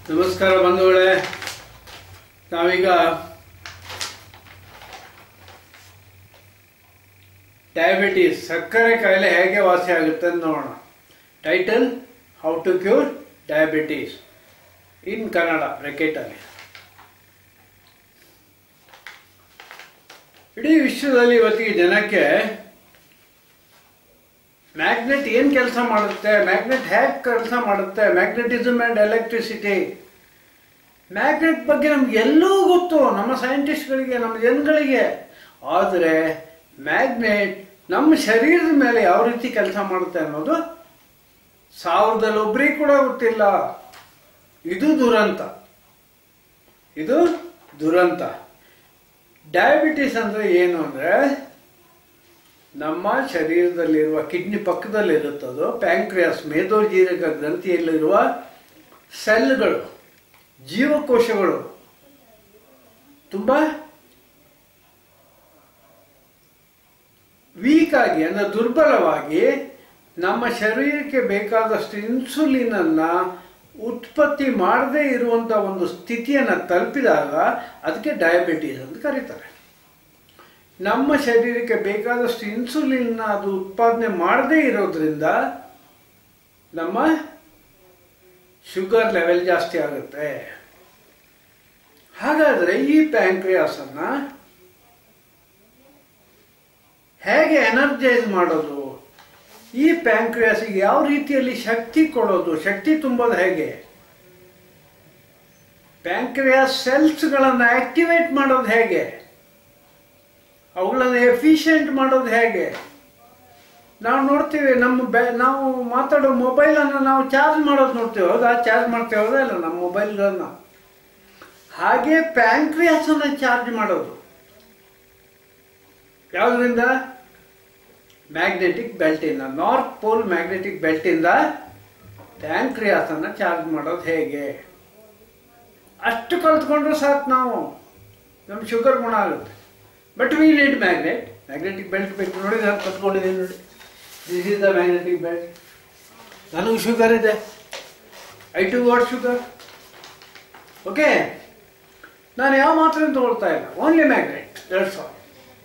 ನಮಸ್ಕಾರ ಬಂಧುಗಳೇ ನಾವೀಗ ಡಯಾಬಿಟೀಸ್ ಸಕ್ಕರೆ ಕಾಯಿಲೆ ಹೇಗೆ ವಾಸಿ ಆಗುತ್ತೆ ಅಂತ ನೋಡೋಣ title how to cure diabetes in Kannada ಬ್ರೆಕೆಟಲ್ಲಿ ಇಡೀ ವಿಶ್ವದಲ್ಲಿ ಇವತ್ತಿಗೆ ಜನಕ್ಕೆ ಮ್ಯಾಗ್ನೆಟ್ ಏನು ಕೆಲಸ ಮಾಡುತ್ತೆ ಮ್ಯಾಗ್ನೆಟ್ ಹೇಗೆ ಕೆಲಸ ಮಾಡುತ್ತೆ ಮ್ಯಾಗ್ನೆಟಿಸಮ್ ಆ್ಯಂಡ್ ಎಲೆಕ್ಟ್ರಿಸಿಟಿ ಮ್ಯಾಗ್ನೆಟ್ ಬಗ್ಗೆ ನಮ್ಗೆ ಎಲ್ಲೂ ಗೊತ್ತು ನಮ್ಮ ಸೈಂಟಿಸ್ಟ್ಗಳಿಗೆ ನಮ್ಮ ಜನಗಳಿಗೆ ಆದರೆ ಮ್ಯಾಗ್ನೆಟ್ ನಮ್ಮ ಶರೀರದ ಮೇಲೆ ಯಾವ ರೀತಿ ಕೆಲಸ ಮಾಡುತ್ತೆ ಅನ್ನೋದು ಸಾವಿರದಲ್ಲಿ ಒಬ್ಬರಿಗೆ ಕೂಡ ಗೊತ್ತಿಲ್ಲ ಇದು ದುರಂತ ಇದು ದುರಂತ ಡಯಾಬಿಟಿಸ್ ಅಂದರೆ ಏನು ಅಂದರೆ ನಮ್ಮ ಶರೀರದಲ್ಲಿರುವ ಕಿಡ್ನಿ ಪಕ್ಕದಲ್ಲಿರುತ್ತದೋ ಪ್ಯಾಂಕ್ರಿಯಾಸ್ ಮೇದೋಜೀರಕ ಗ್ರಂಥಿಯಲ್ಲಿರುವ ಸೆಲ್ಗಳು ಜೀವಕೋಶಗಳು ತುಂಬ ವೀಕ್ ಆಗಿ ಅಂದರೆ ದುರ್ಬಲವಾಗಿ ನಮ್ಮ ಶರೀರಕ್ಕೆ ಬೇಕಾದಷ್ಟು ಇನ್ಸುಲಿನ್ ಅನ್ನ ಉತ್ಪತ್ತಿ ಮಾಡದೇ ಇರುವಂಥ ಒಂದು ಸ್ಥಿತಿಯನ್ನು ತಲುಪಿದಾಗ ಅದಕ್ಕೆ ಡಯಾಬಿಟೀಸ್ ಅಂತ ಕರೀತಾರೆ ನಮ್ಮ ಶರೀರಕ್ಕೆ ಬೇಕಾದಷ್ಟು ಇನ್ಸುಲಿನ್ ಅದು ಉತ್ಪಾದನೆ ಮಾಡದೇ ಇರೋದ್ರಿಂದ ನಮ್ಮ ಶುಗರ್ ಲೆವೆಲ್ ಜಾಸ್ತಿ ಆಗುತ್ತೆ ಹಾಗಾದರೆ ಈ ಪ್ಯಾಂಕ್ರಿಯಾಸ್ ಅನ್ನ ಹೇಗೆ ಎನರ್ಜೈಸ್ ಮಾಡೋದು ಈ ಪ್ಯಾಂಕ್ರಿಯಾಸಿಗೆ ಯಾವ ರೀತಿಯಲ್ಲಿ ಶಕ್ತಿ ಕೊಡೋದು ಶಕ್ತಿ ತುಂಬೋದು ಹೇಗೆ ಪ್ಯಾಂಕ್ರಿಯಾಸ್ ಸೆಲ್ಸ್ಗಳನ್ನು ಆಕ್ಟಿವೇಟ್ ಮಾಡೋದು ಹೇಗೆ ಅವುಗಳನ್ನು ಎಫಿಷಿಯೆಂಟ್ ಮಾಡೋದು ಹೇಗೆ ನಾವು ನೋಡ್ತೀವಿ ನಮ್ಮ ಬೆ ನಾವು ಮಾತಾಡೋ ಮೊಬೈಲನ್ನು ನಾವು ಚಾರ್ಜ್ ಮಾಡೋದು ನೋಡ್ತೀವಿ ಹೌದಾ ಚಾರ್ಜ್ ಮಾಡ್ತೇವೆ ಹೌದಾ ಇಲ್ಲ ನಮ್ಮ ಮೊಬೈಲ್ಗಳನ್ನ ಹಾಗೆ ಪ್ಯಾಂಕ್ರಿಯಾಸನ್ನು ಚಾರ್ಜ್ ಮಾಡೋದು ಯಾವುದರಿಂದ ಮ್ಯಾಗ್ನೆಟಿಕ್ ಬೆಲ್ಟಿಂದ ನಾರ್ತ್ ಪೋಲ್ ಮ್ಯಾಗ್ನೆಟಿಕ್ ಬೆಲ್ಟಿಂದ ಪ್ಯಾಂಕ್ರಿಯಾಸನ್ನು ಚಾರ್ಜ್ ಮಾಡೋದು ಹೇಗೆ ಅಷ್ಟು ಕಲ್ತ್ಕೊಂಡ್ರೆ ಸಾಕು ನಾವು ನಮ್ಮ ಶುಗರ್ ಗುಣ ಆಗುತ್ತೆ but we need magnet magnetic belt ಬೇಕು ನೋಡಿ ನಾನು ಕಲ್ತ್ಕೊಂಡಿದ್ದೀನಿ ನೋಡಿ this is the magnetic belt ನನಗೂ ಶುಗರ್ ಇದೆ I too what sugar okay ನಾನು ಯಾವ ಮಾತ್ರ ತಗೊಳ್ತಾ ಇಲ್ಲ ಓನ್ಲಿ ಮ್ಯಾಗ್ನೆಟ್ ದಟ್ಸ್ ಆಲ್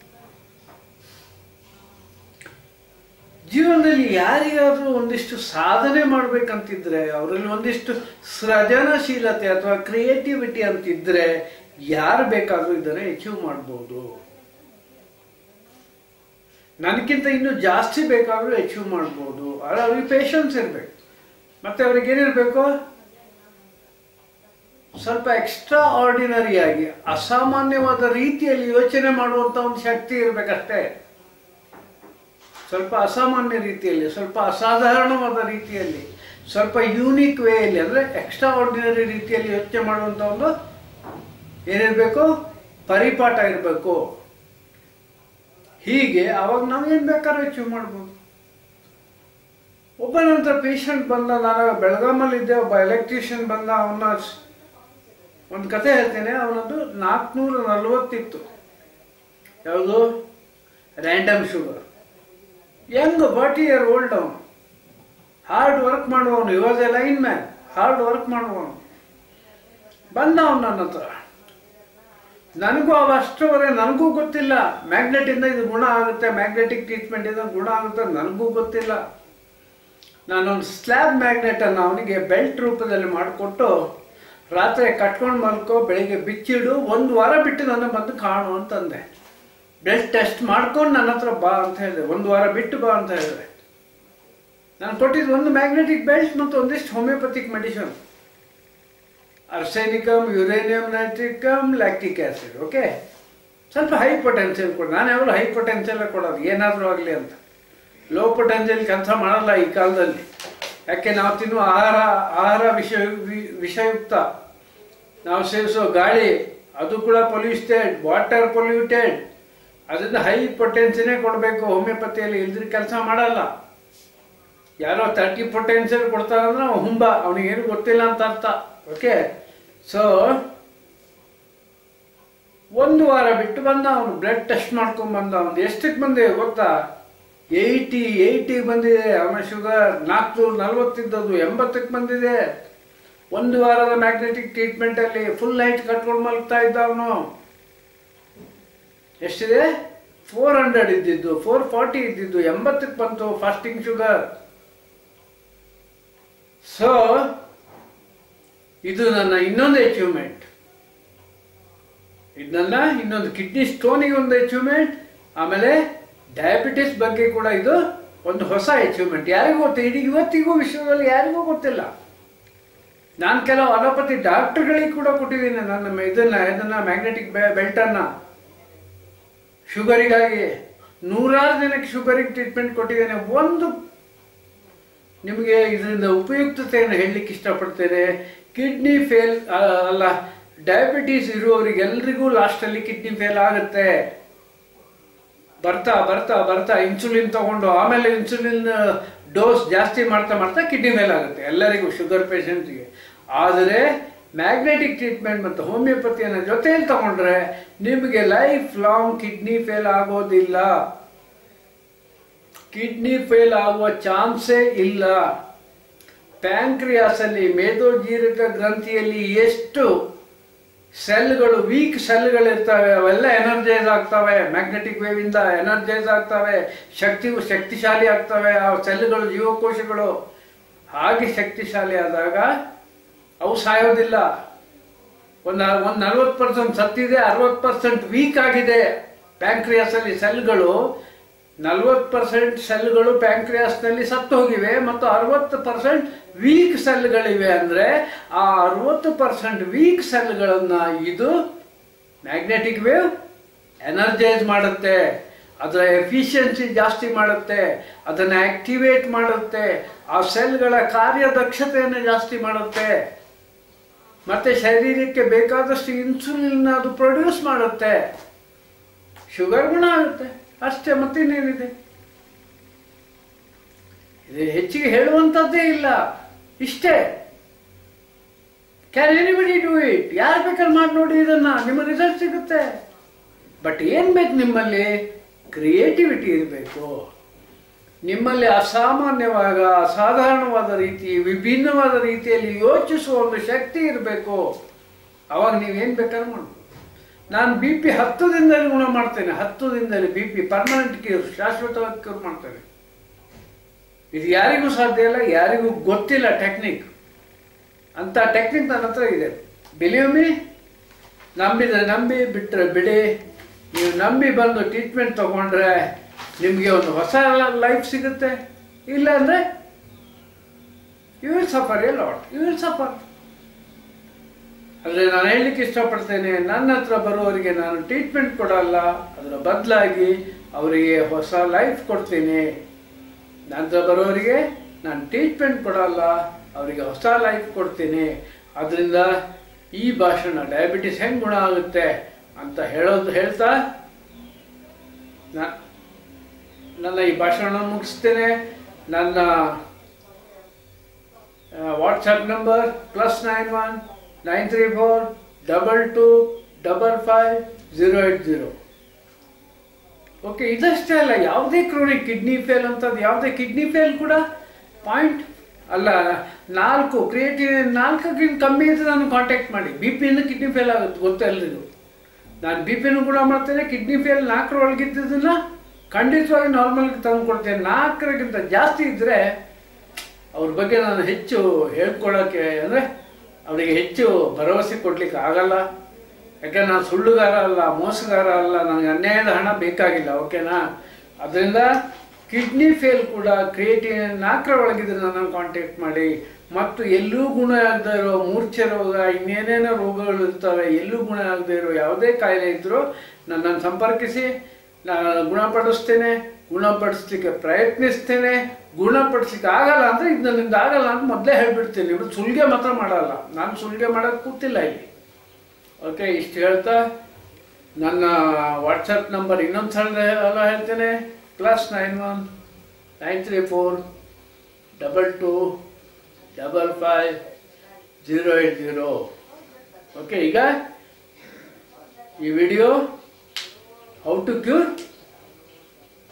ಜೀವನದಲ್ಲಿ ಯಾರಿಗಾದ್ರೂ ಒಂದಿಷ್ಟು ಸಾಧನೆ ಮಾಡ್ಬೇಕಂತಿದ್ರೆ ಅವರಲ್ಲಿ ಒಂದಿಷ್ಟು ಸೃಜನಶೀಲತೆ ಅಥವಾ ಕ್ರಿಯೇಟಿವಿಟಿ ಅಂತಿದ್ರೆ ಯಾರು ಬೇಕಾದ್ರೂ ಇದನ್ನು ಅಚೀವ್ ಮಾಡ್ಬೋದು ನನಗಿಂತ ಇನ್ನೂ ಜಾಸ್ತಿ ಬೇಕಾದ್ರೂ ಅಚೀವ್ ಮಾಡ್ಬೋದು ಆದರೆ ಅವ್ರಿಗೆ ಪೇಷನ್ಸ್ ಇರಬೇಕು ಮತ್ತೆ ಅವ್ರಿಗೆ ಏನಿರಬೇಕು ಸ್ವಲ್ಪ ಎಕ್ಸ್ಟ್ರಾ ಆರ್ಡಿನರಿ ಆಗಿ ಅಸಾಮಾನ್ಯವಾದ ರೀತಿಯಲ್ಲಿ ಯೋಚನೆ ಮಾಡುವಂತ ಒಂದು ಶಕ್ತಿ ಇರಬೇಕಷ್ಟೇ ಸ್ವಲ್ಪ ಅಸಾಮಾನ್ಯ ರೀತಿಯಲ್ಲಿ ಸ್ವಲ್ಪ ಅಸಾಧಾರಣವಾದ ರೀತಿಯಲ್ಲಿ ಸ್ವಲ್ಪ ಯೂನಿಕ್ ವೇಯಲ್ಲಿ ಅಂದರೆ ಎಕ್ಸ್ಟ್ರಾ ಆರ್ಡಿನರಿ ರೀತಿಯಲ್ಲಿ ಯೋಚನೆ ಮಾಡುವಂಥ ಒಂದು ಏನಿರಬೇಕು ಪರಿಪಾಠ ಇರಬೇಕು ಹೀಗೆ ಅವಾಗ ನಾವು ಏನು ಬೇಕಾದ್ರೂ ಅಚೀವ್ ಮಾಡ್ಬೋದು ಒಬ್ಬ ನಂತರ ಪೇಷಂಟ್ ಬಂದ ನಾನು ಬೆಳಗಾಮಲ್ಲಿದ್ದೆ ಒಬ್ಬ ಎಲೆಕ್ಟ್ರಿಷಿಯನ್ ಬಂದ ಅವನ ಒಂದು ಕತೆ ಹೇಳ್ತೇನೆ ಅವನದ್ದು ನಾಲ್ಕುನೂರ ನಲವತ್ತಿತ್ತು ಯಾವುದು random sugar young forty year old ಅವನು ಹಾರ್ಡ್ ವರ್ಕ್ ಮಾಡುವವನು ಇವಾಗ a lineman hard work ಮಾಡುವವನು ಬಂದ ಅವನು ನನ್ನ ಹತ್ರ ನನಗೂ ಅವ ಅಷ್ಟರವರೆಗೆ ನನಗೂ ಗೊತ್ತಿಲ್ಲ ಮ್ಯಾಗ್ನೆಟಿಂದ ಇದು ಗುಣ ಆಗುತ್ತೆ ಮ್ಯಾಗ್ನೆಟಿಕ್ ಟ್ರೀಟ್ಮೆಂಟ್ ಇಂದ ಗುಣ ಆಗುತ್ತೆ ನನಗೂ ಗೊತ್ತಿಲ್ಲ ನಾನೊಂದು ಸ್ಲ್ಯಾಬ್ ಮ್ಯಾಗ್ನೆಟನ್ನು ಅವನಿಗೆ ಬೆಲ್ಟ್ ರೂಪದಲ್ಲಿ ಮಾಡಿಕೊಟ್ಟು ರಾತ್ರಿ ಕಟ್ಕೊಂಡು ಮಲ್ಕೋ ಬೆಳಿಗ್ಗೆ ಬಿಚ್ಚಿಡು ಒಂದು ವಾರ ಬಿಟ್ಟು ನನ್ನ ಬಂದು ಕಾಣು ಅಂತಂದೆ ಬ್ಲಡ್ ಟೆಸ್ಟ್ ಮಾಡ್ಕೊಂಡು ನನ್ನ ಹತ್ರ ಬಾ ಅಂತ ಹೇಳಿದೆ ಒಂದು ವಾರ ಬಿಟ್ಟು ಬಾ ಅಂತ ಹೇಳಿದೆ ನಾನು ಕೊಟ್ಟಿದ್ದು ಒಂದು ಮ್ಯಾಗ್ನೆಟಿಕ್ ಬೆಲ್ಟ್ ಮತ್ತು ಒಂದಿಷ್ಟು homeopathic medicine arsenicum uranium nitricum lactic acid okay ಸ್ವಲ್ಪ ಹೈ ಪೊಟೆನ್ಷಿಯಲ್ ಕೊಡಿ ನಾನು ಯಾವಾಗಲೂ ಹೈ ಪೊಟೆನ್ಷಿಯಲ್ ಕೊಡೋದು ಏನಾದರೂ ಆಗಲಿ ಅಂತ ಲೋ ಪೊಟೆನ್ಷಿಯಲ್ ಕೆಲಸ ಮಾಡಲ್ಲ ಈ ಕಾಲದಲ್ಲಿ ಯಾಕೆ ನಾವು ತಿನ್ನುವ ಆಹಾರ ಆಹಾರ ವಿಷ ವಿಷಯುಕ್ತ ನಾವು ಸೇವಿಸೋ ಗಾಳಿ ಅದು ಕೂಡ ಪೊಲ್ಯೂಟೆಡ್ ವಾಟರ್ ಪೊಲ್ಯೂಟೆಡ್ ಅದರಿಂದ ಹೈ ಪೊಟೆನ್ಷಿಯಲೇ ಕೊಡಬೇಕು ಹೋಮಿಯೋಪತಿಯಲ್ಲಿ ಇಲ್ದ್ರೆ ಕೆಲಸ ಮಾಡಲ್ಲ ಯಾರೋ ತರ್ಟಿ ಪೊಟೆನ್ಷಿಯಲ್ ಕೊಡ್ತಾರಂದ್ರೆ ಅವ ಹುಂಬ ಅವನಿಗೇನು ಗೊತ್ತಿಲ್ಲ ಅಂತ ಅರ್ಥ ಓಕೆ ಸೊ ಒಂದು ವಾರ ಬಿಟ್ಟು ಬಂದ ಅವನು ಬ್ಲಡ್ ಟೆಸ್ಟ್ ಮಾಡ್ಕೊಂಡ್ ಬಂದ ಅವನು ಎಷ್ಟಕ್ಕೆ ಬಂದಿದೆ ಗೊತ್ತಾ ಏಯ್ಟಿ ಏಯ್ಟಿ ಬಂದಿದೆ ಅವನ ಶುಗರ್ ನಾಲ್ಕುನೂರ ನಲ್ವತ್ತಿದ್ದದು ಎಂಬತ್ತಕ್ಕೆ ಬಂದಿದೆ ಒಂದು ವಾರದ ಮ್ಯಾಗ್ನೆಟಿಕ್ ಟ್ರೀಟ್ಮೆಂಟಲ್ಲಿ ಫುಲ್ ನೈಟ್ ಕಟ್ಕೊಂಡು ಮಲಗ್ತಾ ಇದ್ದ ಅವನು ಎಷ್ಟಿದೆ ಫೋರ್ ಹಂಡ್ರೆಡ್ ಇದ್ದಿದ್ದು ಫೋರ್ ಫಾರ್ಟಿ ಇದ್ದಿದ್ದು ಎಂಬತ್ತಕ್ಕೆ ಬಂತು ಫಾಸ್ಟಿಂಗ್ ಶುಗರ್ ಸೊ ಇದು ನನ್ನ ಇನ್ನೊಂದು ಅಚೀವ್ಮೆಂಟ್ ಇದು ನನ್ನ ಇನ್ನೊಂದು ಕಿಡ್ನಿ ಸ್ಟೋನಿಗೆ ಒಂದು ಅಚೀವ್ಮೆಂಟ್ ಆಮೇಲೆ ಡಯಾಬಿಟಿಸ್ ಬಗ್ಗೆ ಕೂಡ ಇದು ಒಂದು ಹೊಸ ಅಚೀವ್ಮೆಂಟ್ ಯಾರಿಗೂ ಗೊತ್ತು ಇಡೀ ಇವತ್ತಿಗೂ ವಿಶ್ವದಲ್ಲಿ ಯಾರಿಗೂ ಗೊತ್ತಿಲ್ಲ ನಾನು ಕೆಲವು ಅಲೋಪತಿ ಡಾಕ್ಟರ್ಗಳಿಗೆ ಕೂಡ ಕೊಟ್ಟಿದ್ದೀನಿ ನನ್ನ ಇದನ್ನ ಇದನ್ನ ಮ್ಯಾಗ್ನೆಟಿಕ್ ಬೆಲ್ಟನ್ನು ಶುಗರಿಗಾಗಿ ನೂರಾರು ಜನಕ್ಕೆ ಶುಗರಿಗೆ ಟ್ರೀಟ್ಮೆಂಟ್ ಕೊಟ್ಟಿದ್ದೇನೆ ಒಂದು ನಿಮಗೆ ಇದರಿಂದ ಉಪಯುಕ್ತತೆಯನ್ನು ಹೇಳಲಿಕ್ಕೆ ಇಷ್ಟಪಡ್ತೇನೆ ಕಿಡ್ನಿ ಫೇಲ್ ಅಲ್ಲ ಡಯಾಬಿಟೀಸ್ ಇರುವವರಿಗೆಲ್ರಿಗೂ ಲಾಸ್ಟಲ್ಲಿ ಕಿಡ್ನಿ ಫೇಲ್ ಆಗುತ್ತೆ ಬರ್ತಾ ಬರ್ತಾ ಬರ್ತಾ ಇನ್ಸುಲಿನ್ ತಗೊಂಡು ಆಮೇಲೆ ಇನ್ಸುಲಿನ್ ಡೋಸ್ ಜಾಸ್ತಿ ಮಾಡ್ತಾ ಮಾಡ್ತಾ ಕಿಡ್ನಿ ಫೇಲ್ ಆಗುತ್ತೆ ಎಲ್ಲರಿಗೂ ಶುಗರ್ ಪೇಷಂಟ್ಗೆ ಆದರೆ ಮ್ಯಾಗ್ನೆಟಿಕ್ ಟ್ರೀಟ್ಮೆಂಟ್ ಮತ್ತು ಹೋಮಿಯೋಪತಿಯನ್ನು ಜೊತೆಯಲ್ಲಿ ತಗೊಂಡ್ರೆ ನಿಮಗೆ ಲೈಫ್ ಲಾಂಗ್ ಕಿಡ್ನಿ ಫೇಲ್ ಆಗೋದಿಲ್ಲ ಕಿಡ್ನಿ ಫೇಲ್ ಆಗುವ ಚಾನ್ಸೇ ಇಲ್ಲ ಪ್ಯಾಂಕ್ರಿಯಾಸಲ್ಲಿ ಮೇದೋಜೀರಕ ಗ್ರಂಥಿಯಲ್ಲಿ ಎಷ್ಟು ಸೆಲ್ಗಳು ವೀಕ್ ಸೆಲ್ಗಳು ಇರ್ತವೆ ಅವೆಲ್ಲ ಎನರ್ಜೈಸ್ ಆಗ್ತವೆ ಮ್ಯಾಗ್ನೆಟಿಕ್ ವೇವ್ ಇಂದ ಎನರ್ಜೈಸ್ ಆಗ್ತವೆ ಶಕ್ತಿ ಶಕ್ತಿಶಾಲಿ ಆಗ್ತವೆ ಆ ಸೆಲ್ಗಳು ಜೀವಕೋಶಗಳು ಹಾಗೆ ಶಕ್ತಿಶಾಲಿ ಆದಾಗ ಅವು ಸಾಯೋದಿಲ್ಲ ಒಂದು ಒಂದು ನಲ್ವತ್ತು ಪರ್ಸೆಂಟ್ ಸತ್ತಿದೆ ಅರವತ್ತು ಪರ್ಸೆಂಟ್ ವೀಕ್ ಆಗಿದೆ ಪ್ಯಾಂಕ್ರಿಯಾಸಲ್ಲಿ ಸೆಲ್ಗಳು ನಲ್ವತ್ತು ಪರ್ಸೆಂಟ್ ಸೆಲ್ಗಳು ಪ್ಯಾಂಕ್ರಿಯಾಸ್ನಲ್ಲಿ ಸತ್ತು ಹೋಗಿವೆ ಮತ್ತು ಅರವತ್ತು ಪರ್ಸೆಂಟ್ ವೀಕ್ ಸೆಲ್ಗಳಿವೆ ಅಂದರೆ ಆ ಅರವತ್ತು ಪರ್ಸೆಂಟ್ ವೀಕ್ ಸೆಲ್ಗಳನ್ನು ಇದು ಮ್ಯಾಗ್ನೆಟಿಕ್ ವೇವ್ ಎನರ್ಜೈಸ್ ಮಾಡುತ್ತೆ ಅದರ ಎಫಿಷಿಯನ್ಸಿ ಜಾಸ್ತಿ ಮಾಡುತ್ತೆ ಅದನ್ನು ಆಕ್ಟಿವೇಟ್ ಮಾಡುತ್ತೆ ಆ ಸೆಲ್ಗಳ ಕಾರ್ಯದಕ್ಷತೆಯನ್ನು ಜಾಸ್ತಿ ಮಾಡುತ್ತೆ ಮತ್ತೆ ಶರೀರಕ್ಕೆ ಬೇಕಾದಷ್ಟು ಇನ್ಸುಲಿನ್ ಅದು ಪ್ರೊಡ್ಯೂಸ್ ಮಾಡುತ್ತೆ ಶುಗರ್ ಗುಣ ಆಗುತ್ತೆ ಅಷ್ಟೇ ಮತ್ತಿನ್ನೇನಿದೆ ಇದು ಹೆಚ್ಚಿಗೆ ಹೇಳುವಂಥದ್ದೇ ಇಲ್ಲ ಇಷ್ಟೇ ಕ್ಯಾನ್ ಎನಿಬಡಿ ಡೂ ಇಟ್ ಯಾರು ಬೇಕಾದ್ರೆ ಮಾಡಿ ನೋಡಿ ಇದನ್ನ ನಿಮ್ಮ ರಿಸಲ್ಟ್ ಸಿಗುತ್ತೆ ಬಟ್ ಏನ್ ಬೇಕು ನಿಮ್ಮಲ್ಲಿ ಕ್ರಿಯೇಟಿವಿಟಿ ಇರಬೇಕು ನಿಮ್ಮಲ್ಲಿ ಅಸಾಮಾನ್ಯವಾದ ಅಸಾಧಾರಣವಾದ ರೀತಿ ವಿಭಿನ್ನವಾದ ರೀತಿಯಲ್ಲಿ ಯೋಚಿಸುವ ಒಂದು ಶಕ್ತಿ ಇರಬೇಕು ಅವಾಗ ನೀವೇನು ಬೇಕಾದ್ರೂ ಮಾಡ್ಬೋದು ನಾನು ಬಿ ಪಿ ಹತ್ತು ದಿನದಲ್ಲಿ ಗುಣ ಮಾಡ್ತೇನೆ ಹತ್ತು ದಿನದಲ್ಲಿ ಬಿ ಪಿ ಪರ್ಮನೆಂಟ್ ಕ್ಯೂರ್ ಶಾಶ್ವತವಾಗಿ ಕ್ಯೂರ್ ಮಾಡ್ತೇನೆ ಇದು ಯಾರಿಗೂ ಸಾಧ್ಯ ಇಲ್ಲ ಯಾರಿಗೂ ಗೊತ್ತಿಲ್ಲ ಟೆಕ್ನಿಕ್ ಅಂತ ಟೆಕ್ನಿಕ್ ನನ್ನ ಹತ್ರ ಇದೆ ಬಿಲೀವ್ ಮೀ ನಂಬಿದ್ರೆ ನಂಬಿ ಬಿಟ್ಟರೆ ಬಿಡಿ ನೀವು ನಂಬಿ ಬಂದು ಟ್ರೀಟ್ಮೆಂಟ್ ತಗೊಂಡ್ರೆ ನಿಮಗೆ ಒಂದು ಹೊಸ ಲೈಫ್ ಸಿಗುತ್ತೆ ಇಲ್ಲ ಅಂದರೆ you will suffer a lot you will suffer ಆದರೆ ನಾನು ಹೇಳಲಿಕ್ಕೆ ಇಷ್ಟಪಡ್ತೇನೆ ನನ್ನ ಹತ್ರ ಬರುವವರಿಗೆ ನಾನು ಟ್ರೀಟ್ಮೆಂಟ್ ಕೊಡಲ್ಲ ಅದರ ಬದಲಾಗಿ ಅವರಿಗೆ ಹೊಸ ಲೈಫ್ ಕೊಡ್ತೀನಿ ನನ್ನ ಹತ್ರ ಬರೋರಿಗೆ ನಾನು ಟ್ರೀಟ್ಮೆಂಟ್ ಕೊಡಲ್ಲ ಅವರಿಗೆ ಹೊಸ ಲೈಫ್ ಕೊಡ್ತೀನಿ ಅದರಿಂದ ಈ ಭಾಷಣ ಡಯಾಬಿಟಿಸ್ ಹೆಂಗೆ ಗುಣ ಆಗುತ್ತೆ ಅಂತ ಹೇಳೋದು ಹೇಳ್ತಾ ನಾ- ನನ್ನ ಈ ಭಾಷಣ ಮುಗಿಸ್ತೇನೆ ನನ್ನ WhatsApp number plus nine one nine three four double two double five zero eight zero okay ಇದಷ್ಟೇ ಅಲ್ಲ ಯಾವುದೇ ಕ್ರೋನಿಕ್ ಕಿಡ್ನಿ ಫೇಲ್ ಅಂತದ್ದು ಯಾವುದೇ ಕಿಡ್ನಿ ಫೇಲ್ ಕೂಡ ಪಾಯಿಂಟ್ ಅಲ್ಲ ನಾಲ್ಕು ಕ್ರಿಯೇಟಿವ್ ನಾಲ್ಕಕ್ಕಿಂತ ಕಮ್ಮಿ ಇದ್ರೆ ನಾನು ಕಾಂಟ್ಯಾಕ್ಟ್ ಮಾಡಿ ಬಿ ಪಿಯಿಂದ ಕಿಡ್ನಿ ಫೇಲ್ ಆಗುತ್ತೆ ಗೊತ್ತು ಎಲ್ರಿಗೂ ನಾನು ಬಿ ಪಿನೂ ಕೂಡ ಮಾಡ್ತೇನೆ ಕಿಡ್ನಿ ಫೇಲ್ ನಾಲ್ಕರ ಒಳಗಿದ್ದದನ್ನ ಖಂಡಿತವಾಗಿ ನಾರ್ಮಲ್ಗೆ ತಂದು ಕೊಡ್ತೇನೆ ನಾಲ್ಕರಿಗಿಂತ ಜಾಸ್ತಿ ಇದ್ದರೆ ಅವ್ರ ಬಗ್ಗೆ ನಾನು ಹೆಚ್ಚು ಹೇಳ್ಕೊಳಕ್ಕೆ ಅಂದರೆ ಅವರಿಗೆ ಹೆಚ್ಚು ಭರವಸೆ ಕೊಡ್ಲಿಕ್ಕೆ ಆಗಲ್ಲ ಯಾಕೆ ನಾನು ಸುಳ್ಳುಗಾರ ಅಲ್ಲ ಮೋಸಗಾರ ಅಲ್ಲ ನನಗೆ ಅನ್ಯಾಯದ ಹಣ ಬೇಕಾಗಿಲ್ಲ ಓಕೆನಾ ಅದರಿಂದ ಕಿಡ್ನಿ ಫೇಲ್ ಕೂಡ ಕ್ರಿಯೇಟಿವ್ ನಾಲ್ಕರ ಒಳಗಿದ್ರೆ ನನ್ನನ್ನು ಕಾಂಟ್ಯಾಕ್ಟ್ ಮಾಡಿ ಮತ್ತು ಎಲ್ಲೂ ಗುಣ ಆಗದೆ ಇರೋ ಮೂರ್ಛೆ ರೋಗ ಇನ್ನೇನೇನೋ ರೋಗಗಳು ಇರ್ತವೆ ಎಲ್ಲೂ ಗುಣ ಆಗದೆ ಇರೋ ಯಾವುದೇ ಕಾಯಿಲೆ ಇದ್ದರೂ ನನ್ನನ್ನು ಸಂಪರ್ಕಿಸಿ ನಾನು ಗುಣಪಡಿಸ್ತೇನೆ ಗುಣಪಡಿಸ್ಲಿಕ್ಕೆ ಪ್ರಯತ್ನಿಸ್ತೇನೆ ಗುಣಪಡಿಸ್ಲಿಕ್ಕೆ ಆಗಲ್ಲ ಅಂದರೆ ಇದು ನನ್ನಿಂದ ಆಗಲ್ಲ ಅಂತ ಮೊದಲೇ ಹೇಳ್ಬಿಡ್ತೀನಿ ಇವರು ಸುಲಿಗೆ ಮಾತ್ರ ಮಾಡಲ್ಲ ನಾನು ಸುಲಿಗೆ ಮಾಡೋಕ್ಕೆ ಕೂತಿಲ್ಲ ಇಲ್ಲಿ ಓಕೆ ಇಷ್ಟು ಹೇಳ್ತಾ ನನ್ನ ವಾಟ್ಸಪ್ ನಂಬರ್ ಇನ್ನೊಂದು ಸಲ ಎಲ್ಲ ಹೇಳ್ತೇನೆ plus nine one nine three four double two double five zero eight zero okay ಈಗ ಈ video how to cure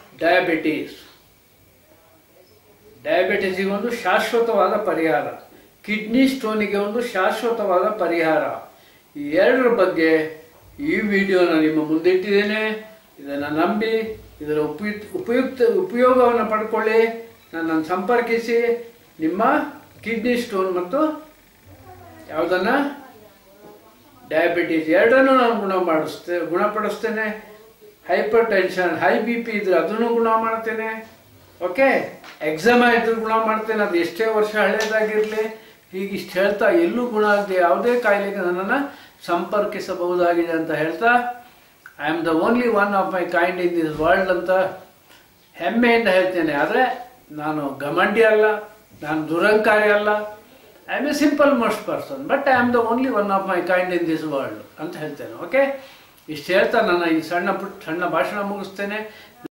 diabetes ಡಯಾಬಿಟಿಸಿಗೆ ಒಂದು ಶಾಶ್ವತವಾದ ಪರಿಹಾರ ಕಿಡ್ನಿ ಸ್ಟೋನಿಗೆ ಒಂದು ಶಾಶ್ವತವಾದ ಪರಿಹಾರ ಈ ಎರಡರ ಬಗ್ಗೆ ಈ ವಿಡಿಯೋನ ನಿಮ್ಮ ಮುಂದಿಟ್ಟಿದ್ದೇನೆ ಇದನ್ನು ನಂಬಿ ಇದರ ಉಪಯುಕ್ತ ಉಪಯುಕ್ತ ಉಪಯೋಗವನ್ನು ಪಡ್ಕೊಳ್ಳಿ ನನ್ನನ್ನು ಸಂಪರ್ಕಿಸಿ ನಿಮ್ಮ ಕಿಡ್ನಿ ಸ್ಟೋನ್ ಮತ್ತು ಯಾವುದನ್ನ ಡಯಾಬಿಟೀಸ್ ಎರಡನ್ನೂ ನಾನು ಗುಣ ಮಾಡಿಸ್ತೇ ಗುಣಪಡಿಸ್ತೇನೆ hypertension high B P ಇದ್ರೆ ಅದನ್ನು ಗುಣ ಮಾಡ್ತೇನೆ ಓಕೆ ಎಕ್ಸಾಮ್ ಇದ್ರೆ ಗುಣ ಮಾಡ್ತೇನೆ ಅದು ಎಷ್ಟೇ ವರ್ಷ ಹಳೇದಾಗಿರಲಿ ಹೀಗೆ ಇಷ್ಟು ಹೇಳ್ತಾ ಎಲ್ಲೂ ಗುಣ ಆಗದೆ ಯಾವುದೇ ಕಾಯಿಲೆಗೆ ನನ್ನನ್ನು ಸಂಪರ್ಕಿಸಬಹುದಾಗಿದೆ ಅಂತ ಹೇಳ್ತಾ I am the only one of my kind in this world ಅಂತ ಹೆಮ್ಮೆಯಿಂದ ಹೇಳ್ತೇನೆ ಆದರೆ ನಾನು ಗಮಂಡಿ ಅಲ್ಲ ನಾನು ದುರಂಕಾರಿ ಅಲ್ಲ I am a simple most person but I am the only one of my kind in this world ಅಂತ ಹೇಳ್ತೇನೆ ಓಕೆ ಇಷ್ಟು ಹೇಳ್ತಾ ನಾನು ಈ ಸಣ್ಣ ಪುಟ್ಟ ಸಣ್ಣ ಭಾಷಣ ಮುಗಿಸ್ತೇನೆ